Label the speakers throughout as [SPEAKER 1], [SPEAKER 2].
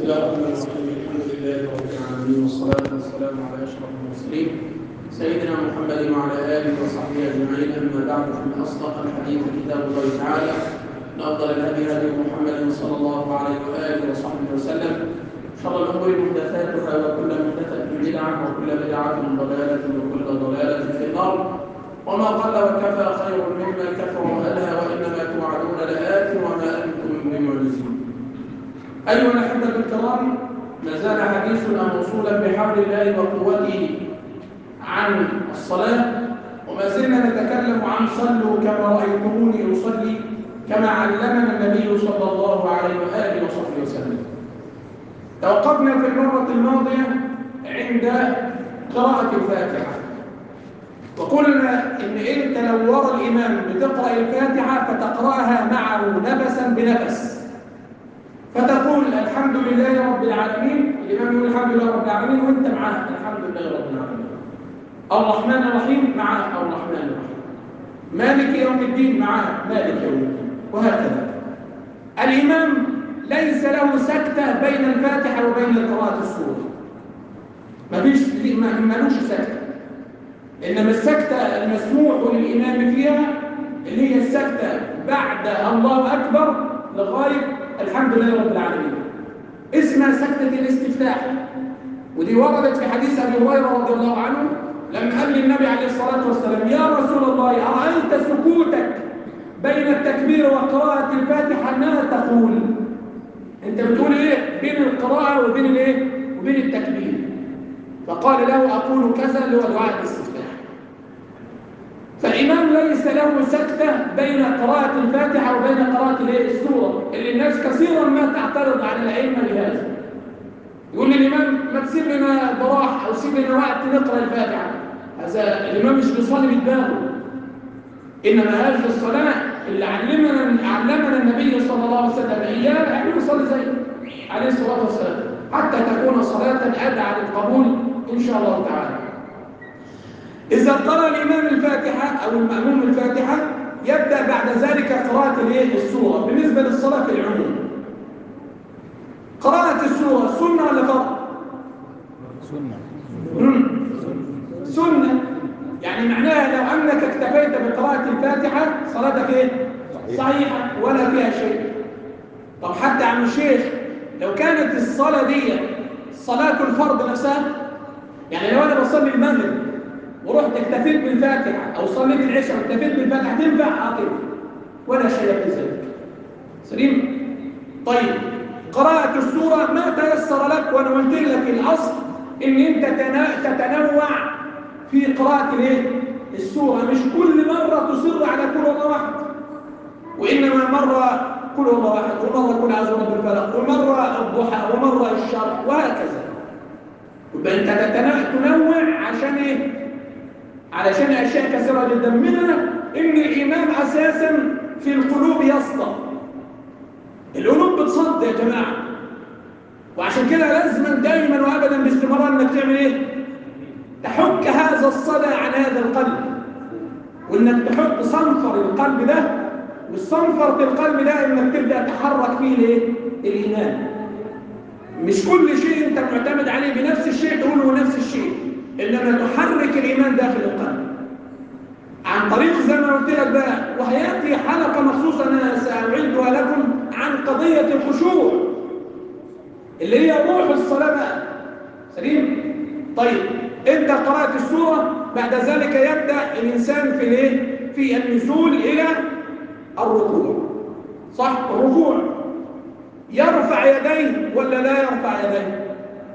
[SPEAKER 1] الله الرحمن الرحيم الحمد لله رب العالمين والصلاة والسلام على أشرف المرسلين سيدنا محمد وعلى آله وصحبه أجمعين أما بعد فإن أصدق الحديث كتاب الله تعالى من أفضل الهدي هدي محمد صلى الله عليه وآله وصحبه وسلم شر الأمور محدثاتها وكل محدثة بدعة وكل بدعة ضلالة وكل ضلالة في النار وما قل وكفى خير مما كفى وألهى وإنما توعدون لآت وما أنتم بمعجزين أيها الأحبة الكرام ما زال حديثنا موصولا بحول الله وقوته عن الصلاة وما زلنا نتكلم عن صلوا كما رأيتموني أصلي كما علمنا النبي صلى الله عليه وآله وصحبه وسلم توقفنا في المرة الماضية عند قراءة الفاتحة وقلنا إن أنت لو ورا الإمام بتقرأ الفاتحة فتقرأها معه نفسا بنفس فتقول الحمد لله رب العالمين الإمام يقول الحمد لله رب العالمين وأنت معاه الحمد لله رب العالمين الرحمن الرحيم معاه الرحمن الرحيم مالك يوم الدين معاه مالك يوم الدين وهكذا الإمام ليس له سكتة بين الفاتحة وبين قراءة السورة مفيش ملوش سكتة إنما السكتة المسموح للإمام فيها اللي هي السكتة بعد الله أكبر لغاية الحمد لله رب العالمين اسمها سكتة الاستفتاح ودي وردت في حديث أبي هريرة رضي الله عنه لما قال للنبي عليه الصلاة والسلام يا رسول الله أرأيت سكوتك بين التكبير وقراءة الفاتحة ما تقول أنت بتقول إيه بين القراءة وبين الإيه وبين التكبير فقال له أقول كذا اللي هو دعاء الاستفتاح فالإمام ليس له سكتة بين قراءة الفاتحة وبين قراءة السورة اللي الناس كثيرا ما تعترض على الأئمة لهذا يقول للإمام ما تسيب لنا براح أو سيب لنا وقت نقرأ الفاتحة هذا الإمام مش بيصلي بدماغه إنما هذه الصلاة اللي علمنا علمنا النبي صلى الله عليه وسلم إياه احنا نصلي زيه عليه الصلاة والسلام حتى تكون صلاة أدعى للقبول إن شاء الله تعالى إذا قرأ الإمام الفاتحة أو المأموم الفاتحة يبدأ بعد ذلك قراءة الايه السورة بالنسبة للصلاة في العموم قراءة السورة سنة ولا فرض؟
[SPEAKER 2] سنة
[SPEAKER 1] سنة يعني معناها لو أنك اكتفيت بقراءة الفاتحة صلاتك ايه؟ صحيحة ولا فيها شيء طب حتى عم الشيخ لو كانت الصلاة دي صلاة الفرض نفسها يعني لو أنا بصلي المغرب ورحت اكتفيت بالفاتحة أو صليت العشاء واكتفيت بالفاتحة تنفع عاقل ولا شيء في ذلك سليم طيب قراءة السورة ما تيسر لك وأنا قلت لك الأصل إن أنت تتنوع في قراءة الايه؟ السورة مش كل مرة تصر على كل الله واحد وإنما مرة كل الله واحد ومرة كل عز رب الفلق ومرة الضحى ومرة الشرق وهكذا يبقى أنت تنوع عشان إيه؟ علشان أشياء كثيرة جدا منها إن الإيمان أساسا في القلوب يسطى القلوب بتصد يا جماعة وعشان كده لازم دائما وأبدا باستمرار إنك تعمل إيه؟ تحك هذا الصدى عن هذا القلب وإنك تحط صنفر القلب ده والصنفر في القلب ده إنك تبدأ تحرك فيه الإيه؟ الإيمان مش كل شيء أنت معتمد عليه بنفس الشيء تقوله نفس الشيء إنما تحرك الإيمان داخل القلب عن طريق زي ما قلت لك بقى وهيأتي حلقة مخصوصة أنا سأعدها لكم عن قضية الخشوع اللي هي روح الصلاة بقى سليم؟ طيب أنت قرأت السورة بعد ذلك يبدأ الإنسان في الايه؟ في النزول إلى الركوع صح؟ الركوع يرفع يديه ولا لا يرفع يديه؟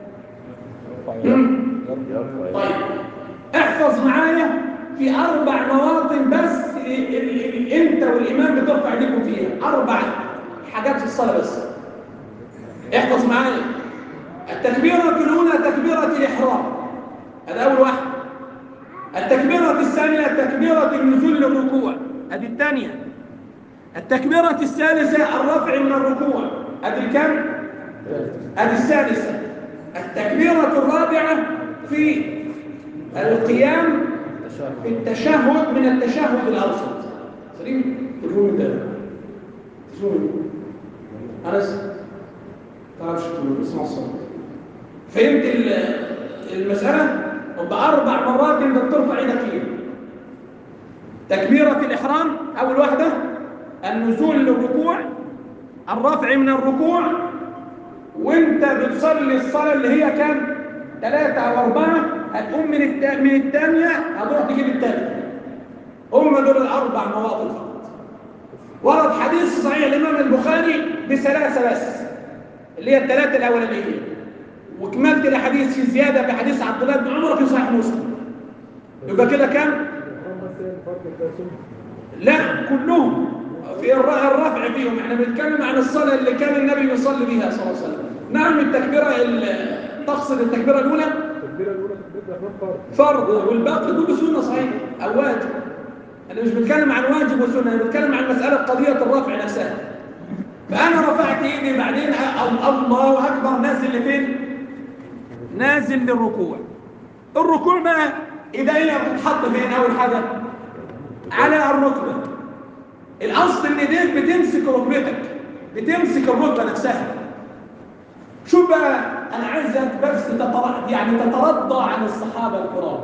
[SPEAKER 1] طيب احفظ معايا في أربع مواطن بس أنت والإمام بترفع ايديكم فيها أربع حاجات في الصلاة بس احفظ معايا التكبيرة الأولى تكبيرة الإحرام هذا أول واحد التكبيرة الثانية تكبيرة النزول للركوع هذه الثانية التكبيرة الثالثة الرفع من الركوع هذه كم؟ هذه الثالثة التكبيرة الرابعة في القيام في التشهد من التشهد الأوسط سليم تفهم ده تفهم أنس تعرفش تقول اسمع الصوت فهمت ال- المسألة؟ وبأربع مرات انت بترفع ايدك فيها تكبيرة الإحرام أول واحدة النزول للركوع الرفع من الركوع وانت بتصلي الصلاة اللي هي كام ثلاثة أو أربعة هتقوم من التا... من الثانية هتروح تجيب الثالثة هم دول الأربع مواطن فقط ورد حديث صحيح الإمام البخاري بثلاثة بس اللي هي الثلاثة الأولانية وكملت الحديث في زيادة في حديث عبد الله بن عمر في صحيح مسلم يبقى كده كام؟ لا كلهم في الر- الرفع فيهم احنا بنتكلم عن الصلاة اللي كان النبي يصلي بها صلى الله عليه وسلم نعم التكبيرة ال- تقصد التكبيرة الأولى
[SPEAKER 3] التكبيرة الأولى تكبيرة الإحرام فرض
[SPEAKER 1] فرض والباقي كله سنة صحيح أو واجب أنا مش بتكلم عن واجب وسنة أنا بتكلم عن مسألة قضية الرفع نفسها فأنا رفعت إيدي بعدين أ- الله أكبر نازل لفين؟ نازل للركوع الركوع بقى إيديا بتتحط فين أول حاجة؟ على الركبة الأصل إن إيديك بتمسك ركبتك بتمسك الركبة نفسها شوف بقى أنا عايزك بس تترد يعني تترضى عن الصحابة الكرام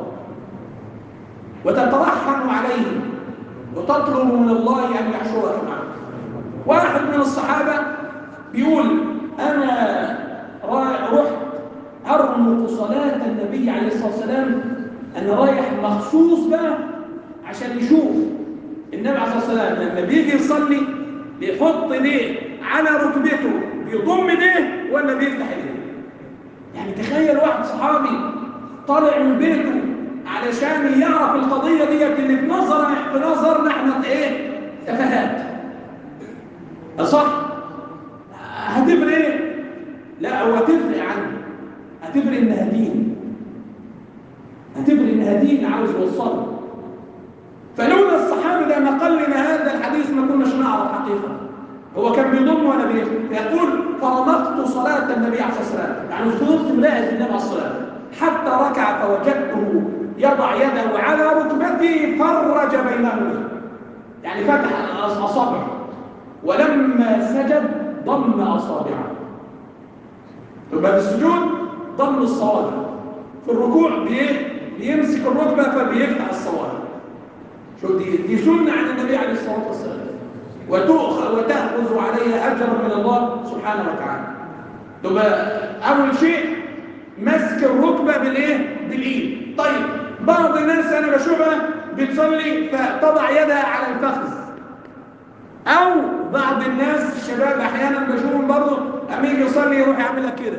[SPEAKER 1] وتترحم عليهم وتطلب من الله أن يحشرك معهم واحد من الصحابة بيقول أنا را- رحت أرمق صلاة النبي عليه الصلاة والسلام أنا رايح مخصوص بقى عشان يشوف النبي عليه الصلاة والسلام لما بيجي يصلي بيحط ايديه على ركبته بيضم ايديه ولا بيفتح ايديه يعني تخيل واحد صحابي طالع من بيته علشان يعرف القضية ديت اللي في نظر في نظرنا احنا ايه تفاهات صح هتفرق ايه لا هو هتفرق عنه هتفرق انها دين هتفرق انها دين عاوز يوصله فلولا الصحابي ده ما قال لنا هذا الحديث ما كناش نعرف حقيقه هو كان بيضم وانا بيخ يقول فرمقت صلاه النبي عليه الصلاه والسلام يعني فضلت ملاحظ النبي عليه الصلاه والسلام حتى ركع فوجدته يضع يده على ركبته فرج بينهما يعني فتح اصابعه ولما سجد ضم اصابعه يبقى في السجود ضم الصوابع في الركوع بي- بيمسك الركبه فبيفتح الصوابع شو دي دي سنه عن النبي عليه الصلاه والسلام وتؤخذ وتاخذ عليها اجرا من الله سبحانه وتعالى تبقى اول شيء مسك الركبه بالايه بالايد طيب بعض الناس انا بشوفها بتصلي فتضع يدها على الفخذ او بعض الناس الشباب احيانا بشوفهم برضه اما يجي يصلي يروح يعملها كده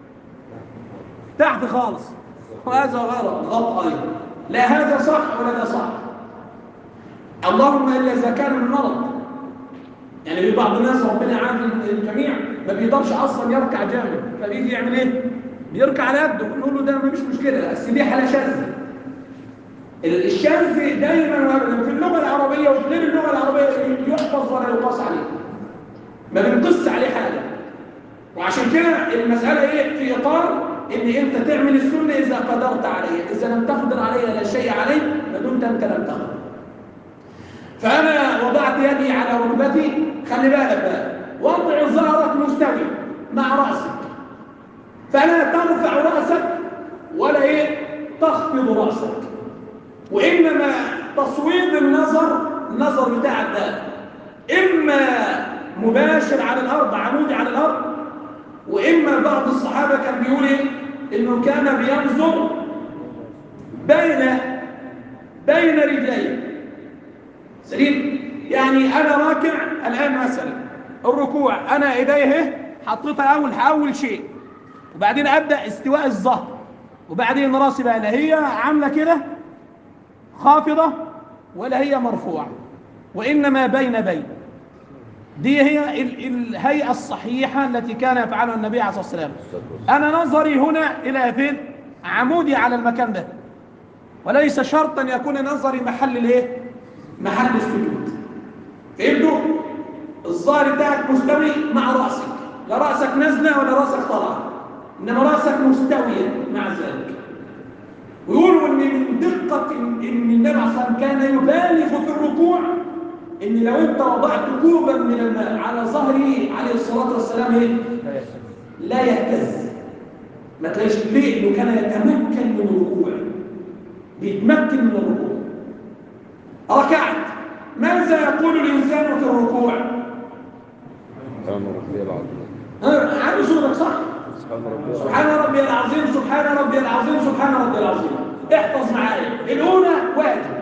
[SPEAKER 1] تحت خالص وهذا غلط غلط ايضا لا هذا صح ولا ده صح اللهم الا اذا كان من مرض يعني في بعض الناس ربنا يعافي الجميع ما بيقدرش اصلا يركع جامد فبيجي يعمل ايه؟ بيركع على يده نقول له ده مفيش مشكله بس دي حاله شاذه الشاذ دايما وابدا في اللغه العربيه وفي غير اللغه العربيه يحفظ ولا يقاس عليه ما بنقص عليه حاجه وعشان كده المساله ايه في اطار ان انت تعمل السنه اذا قدرت عليها اذا لم تقدر عليها لا شيء عليك فدمت انت لم تقدر فأنا وضعت يدي على ركبتي خلي بالك بقى وضع ظهرك مستوي مع رأسك فلا ترفع رأسك ولا إيه تخفض رأسك وإنما تصويب النظر النظر بتاعك ده إما مباشر على الأرض عمودي على الأرض وإما بعض الصحابة كان بيقول إيه إنه كان بينظر بين بين رجليه سليم يعني انا راكع الان مثلا الركوع انا ايدي اهي حطيتها اول اول شيء وبعدين ابدا استواء الظهر وبعدين راسي بقى لا هي عامله كده خافضه ولا هي مرفوعه وانما بين بين دي هي ال- الهيئه الصحيحه التي كان يفعلها النبي عليه الصلاه والسلام انا نظري هنا الى فين عمودي على المكان ده وليس شرطا يكون نظري محل الايه محل السجود فهمتوا الظاهر بتاعك مستوي مع راسك لا راسك نازله ولا راسك طالعه انما راسك مستويا مع ذلك ويقولوا ان من دقه ان إن النبي عليه الصلاه والسلام كان يبالغ في الركوع ان لو انت وضعت كوبا من الماء على ظهره عليه الصلاه والسلام ايه لا يهتز ما تلاقيش ليه انه كان يتمكن من الركوع بيتمكن من الركوع ركعت ماذا يقول الانسان في الركوع
[SPEAKER 2] سبحان ربي العظيم
[SPEAKER 1] ها عامل صورك صح
[SPEAKER 2] سبحان ربي العظيم
[SPEAKER 1] سبحان ربي العظيم سبحان ربي العظيم سبحان ربي العظيم احفظ معايا الاولى واجب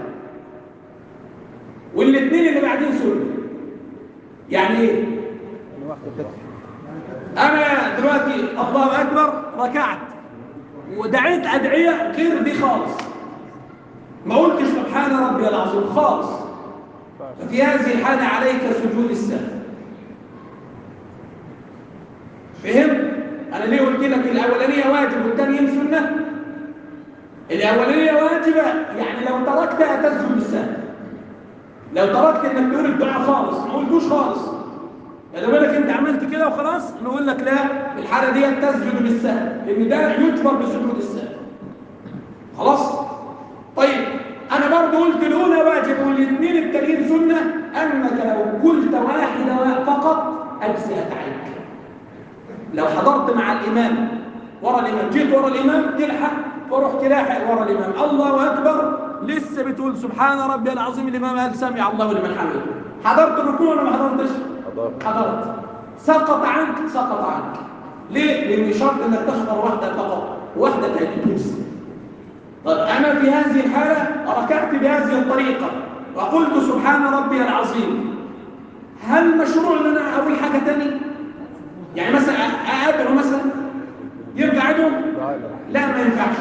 [SPEAKER 1] والاثنين اللي بعدين سنه يعني ايه
[SPEAKER 2] واحدة كده
[SPEAKER 1] انا دلوقتي الله اكبر ركعت ودعيت ادعيه غير دي خالص ما قلتش سبحان ربي العظيم خالص ففي هذه الحاله عليك سجود السهو فهمت انا ليه قلت لك الاولانيه واجب والثانيه سنه الاولانيه واجبه يعني لو تركتها تسجد السهو لو تركت انك تقول الدعاء خالص ما قلتوش خالص لو بالك انت عملت كده وخلاص نقول لك لا الحاله دي تسجد بالسهو لان ده يجبر بسجود السهو خلاص طيب انا برضه قلت الاولى واجب والاثنين التانيين سنه انك لو قلت واحده فقط اجزات عنك لو حضرت مع الامام ورا الامام جيت ورا الامام تلحق فرحت لاحق ورا الامام الله اكبر لسه بتقول سبحان ربي العظيم الامام قال سمع الله لمن حمده حضرت الركوع ولا ما حضرتش
[SPEAKER 2] حضرت.
[SPEAKER 1] حضرت سقط عنك سقط عنك ليه لان شرط انك تحضر واحده فقط واحده تجوز طيب انا في هذه الحاله ركعت بهذه الطريقه وقلت سبحان ربي العظيم هل مشروع ان انا اقول حاجه ثانيه يعني مثلا ادعو مثلا يرجع ادعو لا ما ينفعش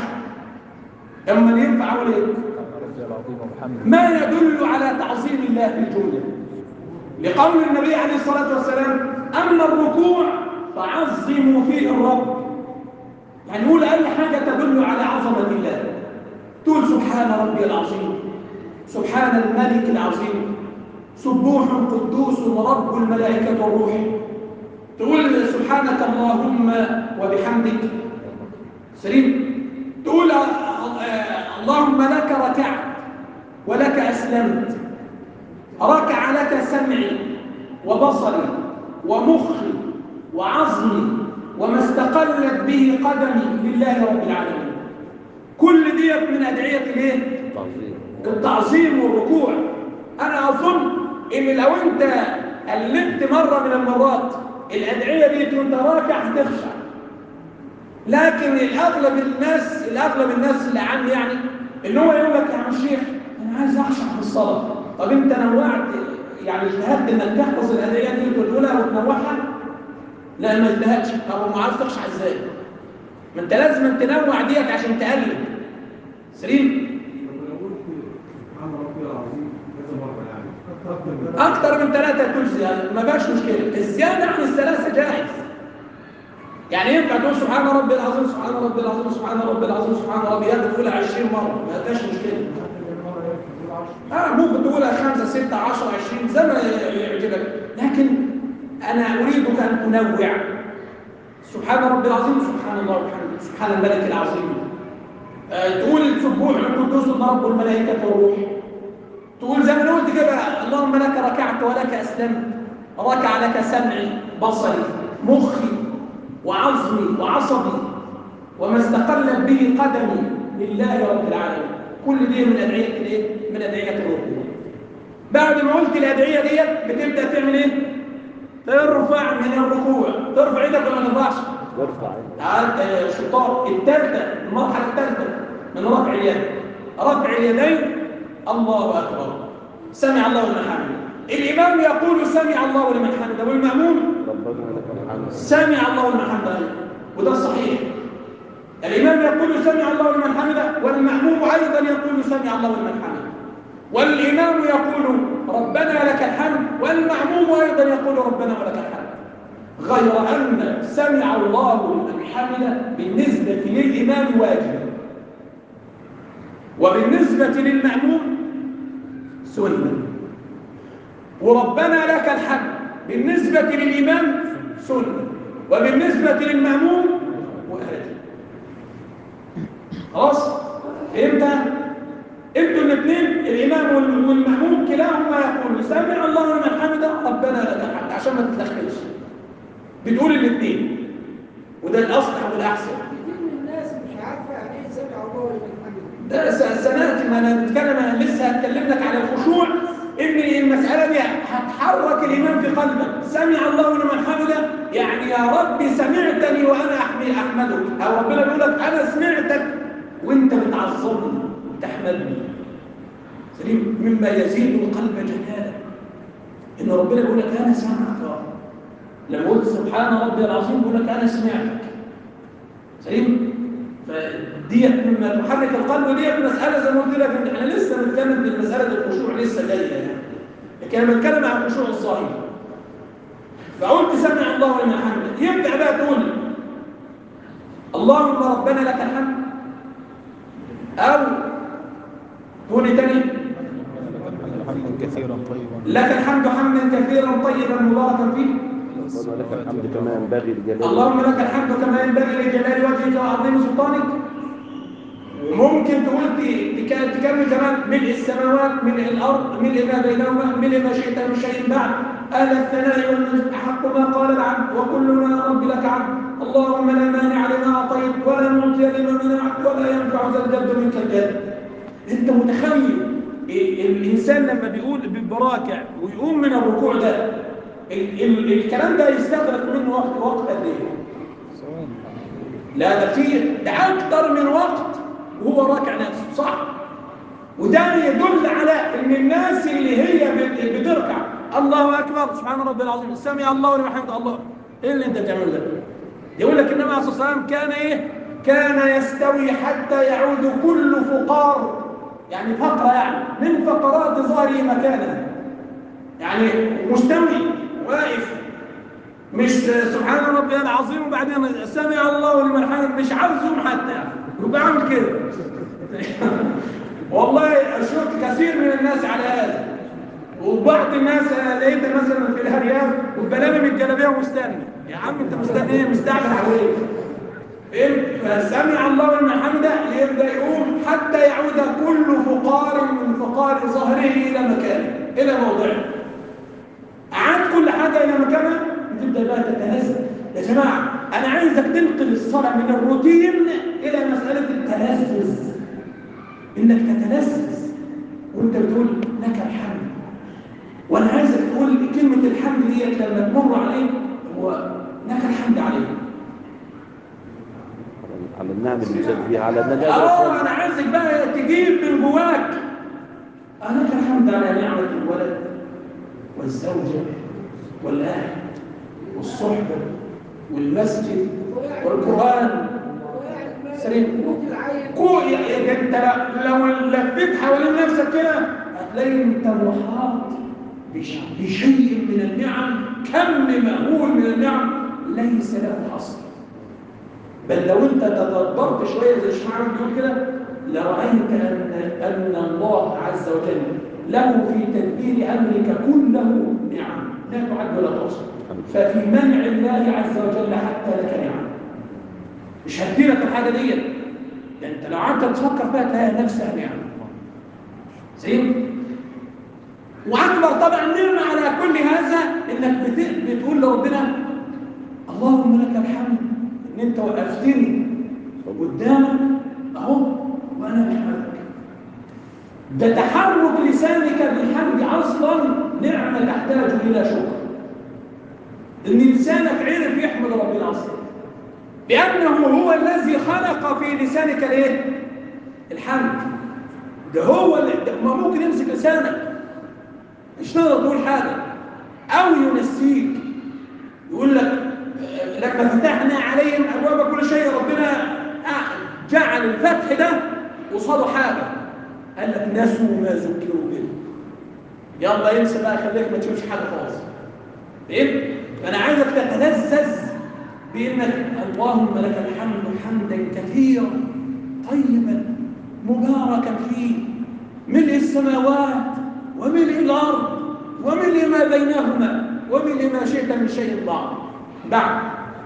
[SPEAKER 1] اما ينفع اقول ايه
[SPEAKER 2] ربي العظيم وبحمده
[SPEAKER 1] ما يدل على تعظيم الله في الجمله لقول النبي عليه الصلاه والسلام اما الركوع فعظموا فيه الرب يعني نقول اي حاجه تدل على عظمه الله تقول سبحان ربي العظيم سبحان الملك العظيم سبوح قدوس رب الملائكه والروح تقول سبحانك اللهم وبحمدك سليم تقول آه، آه، اللهم لك ركعت ولك أسلمت ركع لك سمعي وبصري ومخي وعظمي وما استقلت به قدمي لله رب العالمين كل ديت من أدعية الايه؟
[SPEAKER 2] تعظيم
[SPEAKER 1] التعظيم والركوع أنا أظن إن لو أنت قلبت مرة من المرات الأدعية دي وأنت راكع هتخشع لكن الأغلب الناس الأغلب الناس اللي عام يعني إن هو يقول لك يا عم الشيخ أنا عايز أخشع في الصلاة طب أنت نوعت يعني اجتهدت إنك تحفظ الأدعية دي وتقولها وتنوعها لا ما اجتهدتش طب ما عايز تخشع إزاي؟ ما أنت لازم تنوع ديت عشان تقلب سليم أكثر من ثلاثة تجزي يعني ما باش مشكلة الزيادة عن الثلاثة جائز يعني ينفع تقول سبحان ربي العظيم سبحان ربي العظيم سبحان ربي العظيم سبحان ربي هذا تقولها 20 مرة ما فيهاش مشكلة اه ممكن تقولها 5 6 10 20 زي ما يعجبك لكن أنا أريدك أن تنوع سبحان ربي العظيم سبحان الله وبحمده سبحان الملك العظيم آه تقول سبوح القدوس رب الملائكة والروح تقول زي ما انا قلت كده اللهم لك ركعت ولك اسلمت ركع لك سمعي بصري مخي وعظمي وعصبي وما استقلت به قدمي لله رب العالمين كل دي من ادعيه الايه من ادعيه الركوع بعد ما قلت الادعيه ديت بتبدا تعمل ايه ترفع من الركوع ترفع ايدك ولا ما ترفعش
[SPEAKER 2] يرفع
[SPEAKER 1] تعال آه، شطار الثالثه المرحله الثالثه من رفع اليد رفع اليدين الله اكبر سمع الله لمن حمده الامام يقول سمع الله لمن حمده والمامون
[SPEAKER 2] ربنا لك الحمد
[SPEAKER 1] سمع الله لمن حمده وده الصحيح الامام يقول سمع الله لمن حمده والماموم ايضا يقول سمع الله لمن حمده والامام يقول ربنا لك الحمد والماموم ايضا يقول ربنا ولك الحمد غير ان سمع الله لمن حمده بالنسبه للامام واجب وبالنسبه للماموم سنه وربنا لك الحمد بالنسبه للامام سنه وبالنسبه للماموم واجب خلاص فهمت انتوا الاثنين الامام وال- والماموم كلاهما يقول سمع الله لمن حمده ربنا لك الحمد عشان ما تتلخبطش بتقول الاثنين وده الاصلح والاحسن
[SPEAKER 4] كتير من الناس مش عارفه يعني ايه سمع الله لمن حمده
[SPEAKER 1] ده س- سناتي ما انا بتكلم انا لسه هتكلم لك على الخشوع ان المساله دي هتحرك الايمان في قلبك سمع الله لمن حمده يعني يا رب سمعتني وانا احمي احمدك او ربنا بيقول لك انا سمعتك وانت بتعظمني تحمدني سليم مما يزيد القلب جلالا ان ربنا بيقول لك انا سمعك يا رب لما قلت سبحان ربي العظيم بيقول لك انا سمعتك سليم فديت مما تحرك القلب وديت مساله زي ما قلت لك ان احنا لسه بنتكلم في المساله دي الخشوع لسه جايه يعني لكن انا بتكلم عن الخشوع الصحيح فقلت سمع الله لمن حمده يبدا بقى تقول اللهم ربنا لك الحمد او تقول إيه تاني
[SPEAKER 2] حمدا كثيرا طيبا
[SPEAKER 1] لك الحمد حمدا كثيرا طيبا مباركا فيه
[SPEAKER 2] والصلاة
[SPEAKER 5] ولك الحمد كما ينبغي لجلال
[SPEAKER 1] اللهم لك الحمد كما ينبغي لجلال وجهك وعظيم سلطانك ممكن تقول ت- تك- تكمل كمان ملء السماوات ملء الارض ملء ما بينهما ملء ما شئت من شيء بعد اهل الثناء والمجد احق ما قال العبد وكلنا يا رب لك عبد اللهم لا مانع لما اعطيت ولا معطي لما منعت ولا ينفع ذا الجد منك الجد انت متخيل ال- الانسان لما بيقول ببراكع ويقوم من الركوع ده ال- ال- الكلام ده يستغرق منه وقت وقت قد ايه؟ لا ده كتير ده اكتر من وقت وهو راكع نفسه صح وده يدل على ان الناس اللي هي بت- بتركع الله اكبر سبحان ربي العظيم سمع الله لمن حمده الله ايه اللي انت بتعمله ده يقول لك النبي عليه الصلاه والسلام كان ايه كان يستوي حتى يعود كل فقار يعني فقره يعني من فقرات ظهره مكانه يعني مستوي واقف مش سبحان ربي العظيم وبعدين سمع الله لمن حمد مش عاوز يوم حتى يبقى عامل كده والله اشوف كثير من الناس على هذا وبعض الناس أنا لقيتها مثلا في الهريان وبلامي الجلابيه ومستني يا عم انت مستني ايه مستعجل عليه فهمت فسمع الله لمن حمده يبدا يقوم حتى يعود كل فقار من فقار ظهره الى مكانه الى موضعه عاد كل حاجة إلى مكانها تبدأ بقى تتنزل يا جماعة أنا عايزك تنقل الصلاة من الروتين إلى مسألة التلذذ إنك تتلذذ وأنت بتقول لك الحمد وأنا عايزك تقول كلمة الحمد ديت لما تمر عليك هو لك الحمد عليه
[SPEAKER 5] على النعم اللي بيزاد بيها على النجاة
[SPEAKER 1] اه انا عايزك بقى تجيب من جواك انا لك الحمد على نعمه الولد والزوجه والاهل والصحبه والمسجد والقران سليم كو يا انت لو لفيت حوالين نفسك كده هتلاقي انت محاط بش- بشيء من النعم كم مهول من النعم ليس له حصر بل لو انت تدبرت شويه زي الشيخ محمد بيقول كده لرايت ان ان الله عز وجل له في تدبير امرك كله نعم لا تعد ولا تحصى ففي منع الله عز وجل حتى لك نعم مش هدي لك الحاجه ديت ده انت لو قعدت تفكر فيها تلاقي نفسها نعم زين واكبر طبعا نعمه على كل هذا انك بت- بتقول لربنا اللهم لك الحمد ان انت وقفتني قدامك اهو وانا بحمدك ده تحرك لسانك بالحمد اصلا نعمه تحتاج الى شكر ان لسانك عرف يحمد ربنا اصلا لانه هو الذي خلق في لسانك الايه الحمد ده هو اللي ده ما ممكن يمسك لسانك مش تقدر تقول حاجه او ينسيك يقول لك آه، لما فتحنا عليهم ابواب كل شيء ربنا آه، جعل الفتح ده قصاده حاجه قال لك نسوا ما ذكروا به يلا انسى بقى خليك ما تشوفش حاجه خالص فهمت فانا عايزك تتلذذ بانك اللهم لك الحمد حمدا كثيرا طيبا مباركا فيه ملء السماوات وملء الارض وملء ما بينهما وملء ما شئت من شيء بعد بعد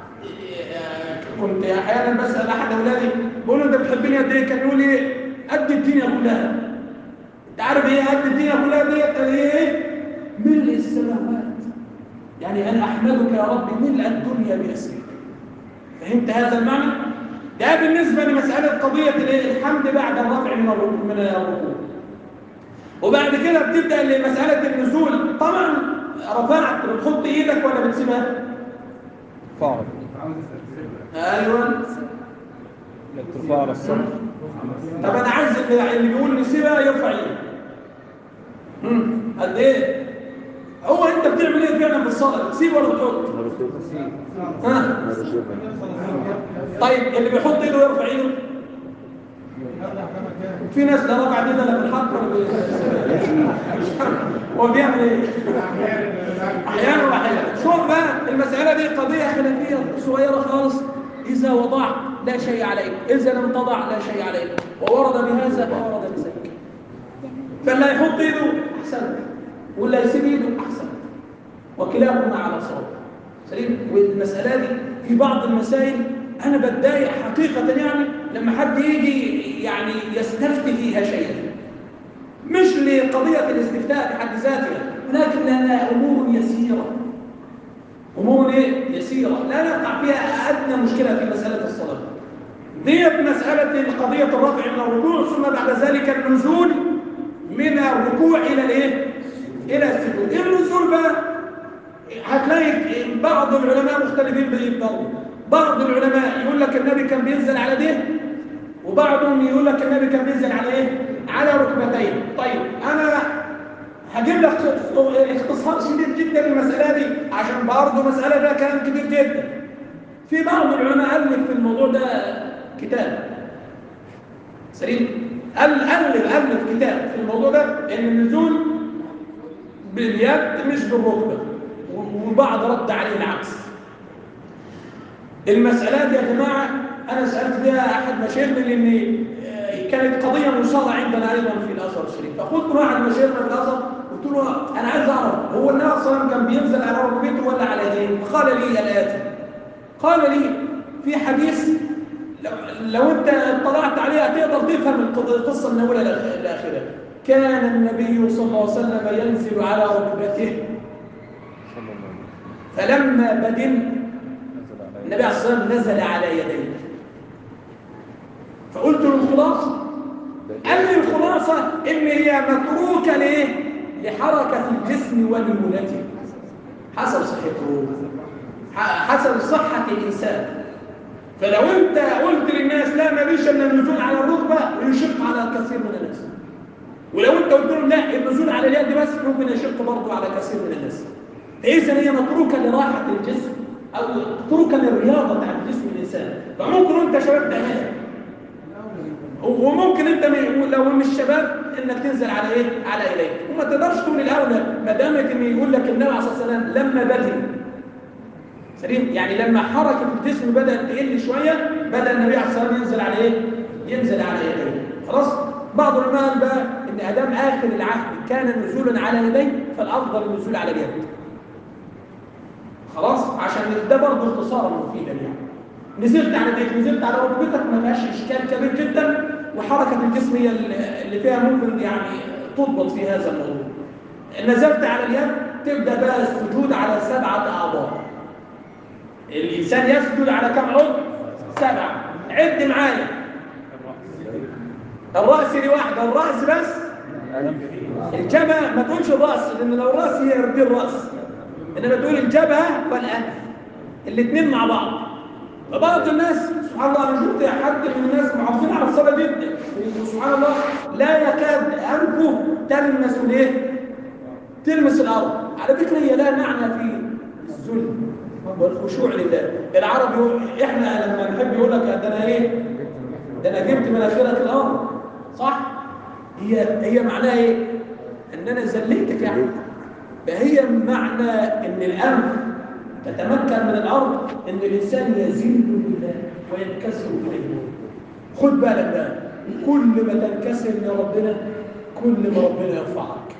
[SPEAKER 1] كنت احيانا بسال احد اولادي بقول له انت بتحبني قد ايه كان يقول لي قد الدنيا كلها انت عارف ايه قد الدنيا كلها ديت قال ايه ملء السماوات يعني انا احمدك يا رب ملء الدنيا باسمك فهمت هذا المعنى؟ ده بالنسبة لمسألة قضية الإيه؟ الحمد بعد الرفع من الركوع من الركوع وبعد كده بتبدأ لمسألة النزول طبعا رفعت بتحط ايدك ولا بتسيبها؟
[SPEAKER 2] فاعل
[SPEAKER 1] ايوه
[SPEAKER 2] انك ترفع على الصدر
[SPEAKER 1] طب انا عايز اللي اللي بيقول نسيبها يرفع ايده امم قد ايه؟ هو انت بتعمل ايه فعلا في الصلاه؟ بتسيب ولا بتحط؟
[SPEAKER 5] أنا بشوفها
[SPEAKER 1] ها؟
[SPEAKER 5] أنا بشوفها
[SPEAKER 1] طيب اللي بيحط ايده يرفع ايده في ناس لا رفع ايده لا بالحق ولا بال- هو بيعمل ايه؟ احيانا واحيانا شوف بقى المساله دي قضيه خلافيه صغيره خالص اذا وضعت لا شيء عليك اذا لم تضع لا شيء عليك وورد بهذا وورد بذاك فاللي يحط ايده احسن واللي يسيب ايده احسن وكلاهما على صواب سليم والمساله دي في بعض المسائل انا بتضايق حقيقه يعني لما حد يجي يعني يستفتي فيها شيئا مش لقضيه الاستفتاء بحد ذاتها ولكن لانها امور يسيره امور ايه يسيره لا نقع فيها ادنى مشكله في مساله الصلاه ديت مساله قضيه الرفع من الركوع ثم بعد ذلك النزول من الركوع الى الايه الى السجود النزول بقى هتلاقي بعض العلماء مختلفين بيه برضه بعض العلماء يقول لك النبي كان بينزل على ده وبعضهم يقول لك النبي كان بينزل على ايه على ركبتين طيب انا هجيب لك اختصار شديد جدا للمساله دي عشان برضه مساله ده كلام كبير جدا في بعض العلماء الف في الموضوع ده كتاب سليم الف الف كتاب في الموضوع ده ان النزول باليد مش بالركبه والبعض رد عليه العكس المسألة دي يا جماعة أنا سألت بها أحد مشايخنا لأن آه، كانت قضية مثارة عندنا أيضا في الأزهر الشريف فقلت له أحد مشايخنا في الأزهر قلت له أنا عايز أعرف هو النبي صلى الله عليه وسلم كان بينزل على ركبته ولا على يديه؟ قال لي الآتي قال لي في حديث لو, لو أنت اطلعت عليها تقدر تفهم القضية- القصة من أولها لآخ- لآخرها كان النبي صلى الله عليه وسلم ينزل على ركبته
[SPEAKER 2] صلى الله عليه وسلم
[SPEAKER 1] فلما بدن
[SPEAKER 2] نزل على
[SPEAKER 1] النبي عليه الصلاة والسلام نزل على يديه فقلت له الخلاصة قال لي الخلاصة إن هي متروكة ليه؟ لحركة الجسم وليونته حسب صحته ح- حسب صحة الإنسان فلو أنت قلت للناس لا ما فيش إلا النزول على الركبة يشق على كثير من الناس ولو أنت قلت لهم لا النزول على اليد بس ممكن يشق برضه على كثير من الناس إذا هي متروكة لراحة الجسم أو متروكة للرياضة بتاعت جسم الإنسان فممكن أنت شباب تعملها وممكن انت م- لو مش شباب انك تنزل على ايه على ايديك وما تقدرش تقول الاولى ما دامت ان يقول لك النبي عليه الصلاه والسلام لما بدل سليم يعني لما حركه الجسم بدات تقل شويه بدا النبي عليه الصلاه والسلام ينزل على ايه ينزل على يديه خلاص بعض العلماء قال بقى ان ادام اخر العهد كان نزولا على يديه فالافضل النزول على اليد خلاص عشان ده برضه اختصارا مفيدا يعني نزلت على ايديك نزلت على ركبتك ما فيهاش اشكال كبير جدا وحركه الجسم هي اللي فيها ممكن يعني تضبط في هذا الموضوع نزلت على اليد تبدا بقى السجود على سبعه اعضاء الانسان يسجد على كم عضو سبعه عد معايا الراس دي واحده الراس بس الجبهه ما تقولش الراس لان لو الراس هي دي الراس انما تقول الجبهه والانف الاثنين مع بعض فبعض الناس سبحان الله انا شفت حد من الناس محافظين على الصلاه جدا سبحان الله لا يكاد انفه تلمس الايه؟ تلمس الارض على فكره هي لا معنى في الذل والخشوع لله العرب يقول احنا لما نحب يقول لك ده انا ايه؟ ده انا جبت من اخره الارض صح؟ هي هي معناها ايه؟ ان انا ذليتك يعني فهي معنى ان الانف تتمكن من الارض ان الانسان يذل لله وينكسر اليه خد بالك بقى كل ما تنكسر لربنا كل ما ربنا يرفعك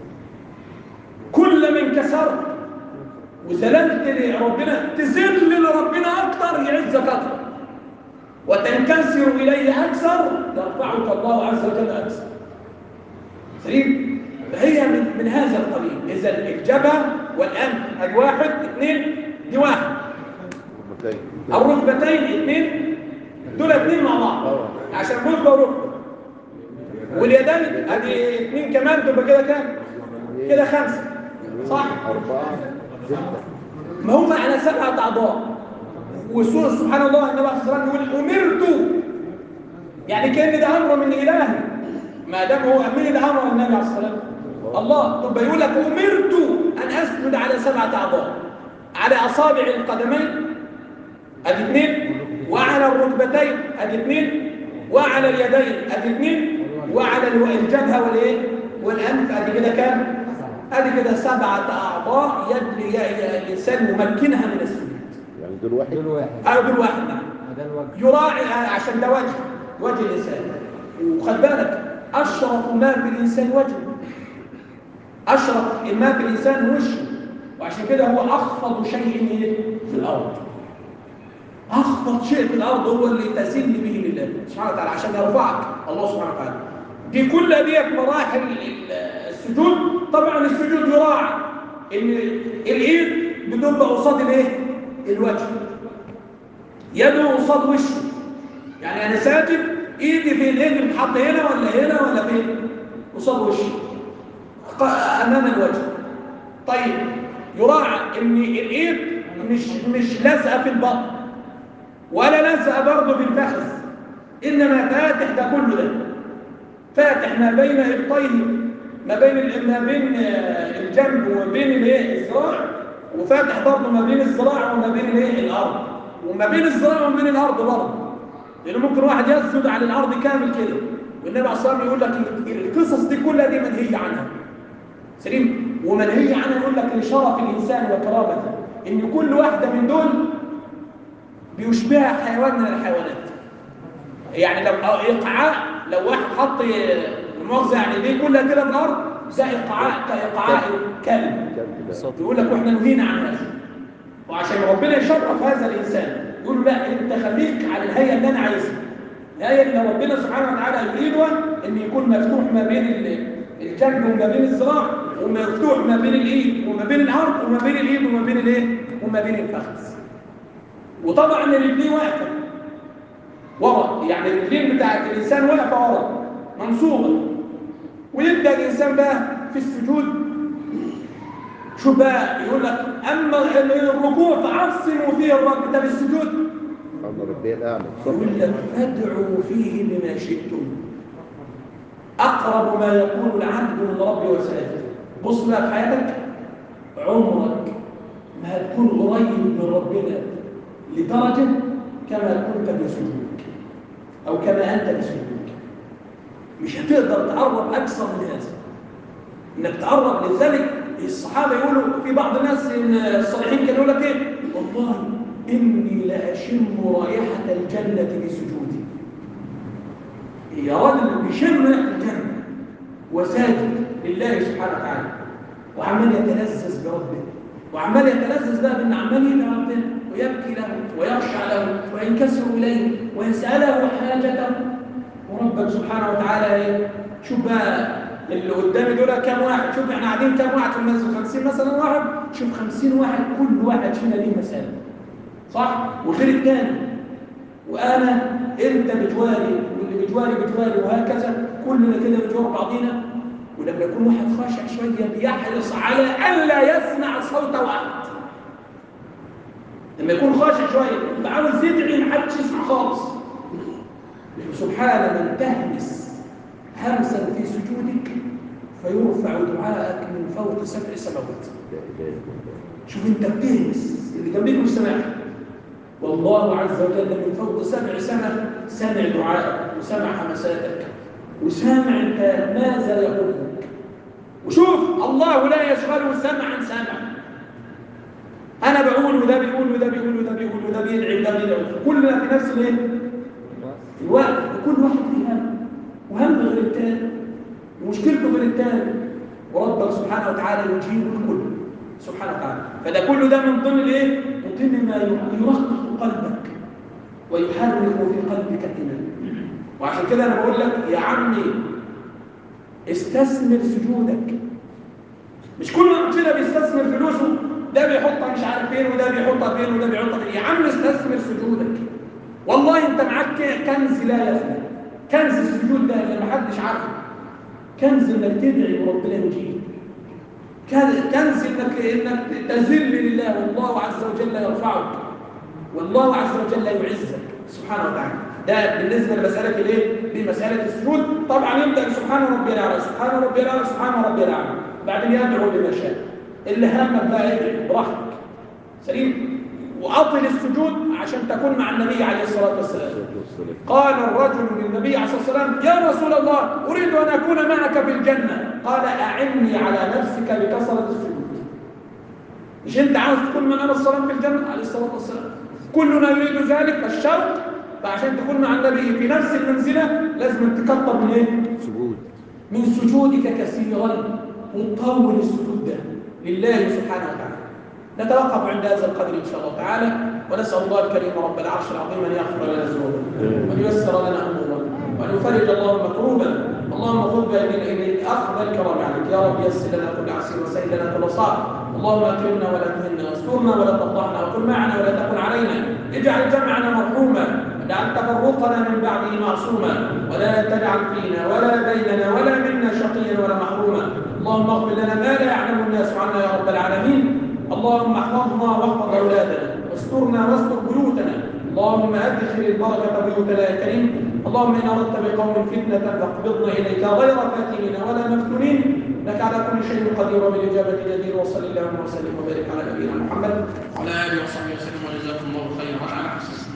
[SPEAKER 1] كل ما انكسرت وذللت لربنا تذل لربنا اكثر يعزك اكثر وتنكسر اليه اكثر يرفعك الله عز وجل اكثر سليم فهي من, من هذا القبيل اذا الجبهه والانف ادي واحد اثنين دي واحد
[SPEAKER 5] ركبتين
[SPEAKER 1] الركبتين اثنين دول اثنين مع بعض
[SPEAKER 5] اه
[SPEAKER 1] عشان ركبه وركبه واليدين ادي اثنين كمان تبقى كده كام كده خمسه صح
[SPEAKER 5] أربعة ستة
[SPEAKER 1] ما هم على سبعه اعضاء والسوره سبحان الله النبي عليه الصلاه والسلام يقول امرت يعني كان ده امر من الهي ما دام هو مين اللي امر النبي عليه الصلاه والسلام الله طب يقول لك امرت ان اسجد على سبعه اعضاء على اصابع القدمين ادي اثنين وعلى الركبتين ادي اثنين وعلى اليدين ادي اثنين وعلى الو- الجبهه والايه والانف ادي كده كام ادي كده سبعه اعضاء يد ي- ي- الانسان يمكنها من السجود
[SPEAKER 5] يعني دول واحد
[SPEAKER 2] دول واحد
[SPEAKER 1] اه دول واحد نعم
[SPEAKER 2] ده الوجه
[SPEAKER 1] يراعي عشان ده وجه وجه الإنسان وخد بالك أشرف ما في الإنسان وجهه أشرف ما في الإنسان وشه وعشان كده هو أخفض شيء إيه؟ في الأرض أخفض شيء في الأرض هو اللي تسل به لله سبحانه وتعالى عشان يرفعك الله سبحانه وتعالى دي كل ديت مراحل ال- السجود طبعا السجود يراعى ان الايد بتبقى قصاد الايه الوجه يده قصاد وشه يعني انا ساجد ايدي في الايد بتحط هنا ولا هنا ولا فين قصاد وشي ق- امام الوجه طيب يراعى ان الايد مش مش لازقه في البطن ولا لازقه برضه في الفخذ انما فاتح ده كله ده فاتح ما بين ابطيه ما بين ال- ما بين آه، الجنب وما بين الايه الذراع وفاتح برضه ما بين الذراع وما بين الايه الارض وما بين الذراع وما بين الارض برضه لان ممكن واحد يسجد على الارض كامل كده والنبي عليه الصلاه والسلام يقول لك القصص دي كلها دي منهي عنها سليم ومنهي عنها يقول لك لشرف الانسان وكرامته ان كل واحده من دول بيشبهها حيوان من الحيوانات يعني لو أو ايقاعاء لو واحد حط المؤاخذه يعني دي كلها كده في الارض ده ايقاعاء كايقاعاء كلب
[SPEAKER 5] كم كده
[SPEAKER 1] يقول لك واحنا نهينا عن هذا وعشان ربنا يشرف هذا الانسان يقول له لا انت خليك على الهيئه اللي انا عايزها الهيئه اللي ربنا سبحانه وتعالى يريدها ان يكون مفتوح ما بين ال- الجنب وما بين الذراع ومفتوح ما بين الايد وما بين الارض وما بين الايد وما بين الايه وما بين الفخذ وطبعا الرجلين واقفه ورا يعني الرجلين بتاعت الانسان واقفه ورا منصوبه ويبدا الانسان بقى في السجود شو بقى يقول لك اما الركوع فعصموا فيه الرب ده بالسجود
[SPEAKER 5] أنا ربي الأعلى
[SPEAKER 1] يقول لك فادعوا فيه بما شئتم اقرب ما يكون العبد من ربه وسائله بص بقى في حياتك عمرك ما هتكون قريب من ربنا لدرجه كما كنت بسجودك او كما انت بسجودك مش هتقدر تقرب اكثر من هذا انك تقرب لذلك الصحابه يقولوا في بعض الناس إن الصالحين كانوا يقول لك ايه والله اني لاشم رائحه الجنه بسجودي يا راجل بيشم ريحه الجنه وساجد لله سبحانه وتعالى وعمال يتلذذ بربه وعمال يتلذذ بقى بان عمال يدعي ربنا ويبكي له ويخشع له وينكسر اليه ويساله حاجته وربك سبحانه وتعالى ايه شوف بقى اللي قدامي دول كام واحد شوف احنا قاعدين كام واحد في المسجد 50 مثلا واحد شوف 50 واحد كل واحد فينا ليه مسألة صح وغير الثاني وانا انت بتوالي واللي بتوالي بتوالي وهكذا كلنا كده بتوالي بعضينا ولما يكون واحد خاشع شويه بيحرص على الا يسمع صوت واحد لما يكون خاشع شويه يبقى عاوز يدعي محدش يسمع خالص سبحان من تهمس همسا في سجودك فيرفع دعاءك من فوق سبع سماوات
[SPEAKER 5] لا إله إلا الله
[SPEAKER 1] شوف انت بتهمس اللي جنبيك مش سامعك والله عز وجل من فوق سبع سماء سمع دعائك وسمع همساتك وسامع انت ماذا يقول لك وشوف الله لا يشغله سمعا سمعا انا بقول وده بيقول وده بيقول وده بيقول وده بيدعي وده بيدعي كلنا في نفس الايه الوقت وكل واحد فيه هم وهم غير التاني ومشكلته غير التاني وربك سبحانه وتعالى يجيب الكل سبحانه وتعالى فده كله ده من ضمن الايه من ضمن ما يرقق قلبك ويحرك في قلبك الايمان وعشان كده انا بقول لك يا عمي استثمر سجودك مش كل واحد كده بيستثمر فلوسه ده بيحطها مش عارف فين وده بيحطها فين وده بيحطها فين يا عم استثمر سجودك والله انت معاك كنز لا يفنى كنز السجود ده اللي محدش عارفه كنز انك تدعي وربنا يجيب كنز انك انك تذل لله والله عز وجل يرفعك والله عز وجل يعزك سبحانه وتعالى ده بالنسبه لمساله الايه لمساله السجود طبعا يبدا سبحان ربي الاعلى سبحان ربي الاعلى سبحان ربي الاعلى بعدين يدعو لما شاء اللي همك بقى ادعي براحتك سليم واطل السجود عشان تكون مع النبي عليه الصلاه والسلام قال الرجل للنبي عليه الصلاه والسلام يا رسول الله اريد ان اكون معك في الجنه قال اعني على نفسك بكثره السجود مش انت عاوز تكون معنا الصلاه في الجنه عليه الصلاه والسلام كلنا يريد ذلك الشوق فعشان تكون مع النبي في نفس المنزله لازم تكتر من ايه
[SPEAKER 5] سجود
[SPEAKER 1] من سجودك كثيرا وتطول السجود ده لله سبحانه وتعالى نتوقف عند هذا القدر ان شاء الله تعالى ونسال الله الكريم رب العرش العظيم ان يغفر لنا ذنوبنا وان ييسر لنا امورنا وان يفرج اللهم كروبنا اللهم خذ بايدينا اليك اخذ الكرم عليك يا رب يسر لنا كل عسير وسهل لنا كل صعب اللهم اكرمنا ولا تهنا واسترنا ولا تفضحنا وكن معنا ولا تكن علينا اجعل جمعنا مرحوما واجعل تفرقنا من بعده معصوما ولا تجعل فينا ولا بيننا ولا منا شقيا ولا محروما اللهم اغفر لنا ما لا يعلم الناس عنا يا رب العالمين اللهم احفظنا واحفظ اولادنا واسترنا واستر بيوتنا اللهم ادخل البركه بيوتنا يا كريم اللهم ان اردت بقوم فتنه فاقبضنا اليك غير فاتنين ولا مفتونين انك على كل شيء قدير وبالاجابه جدير وصل اللهم وسلم وبارك على نبينا محمد وعلى اله وصحبه وسلم وجزاكم الله خيرا على حسن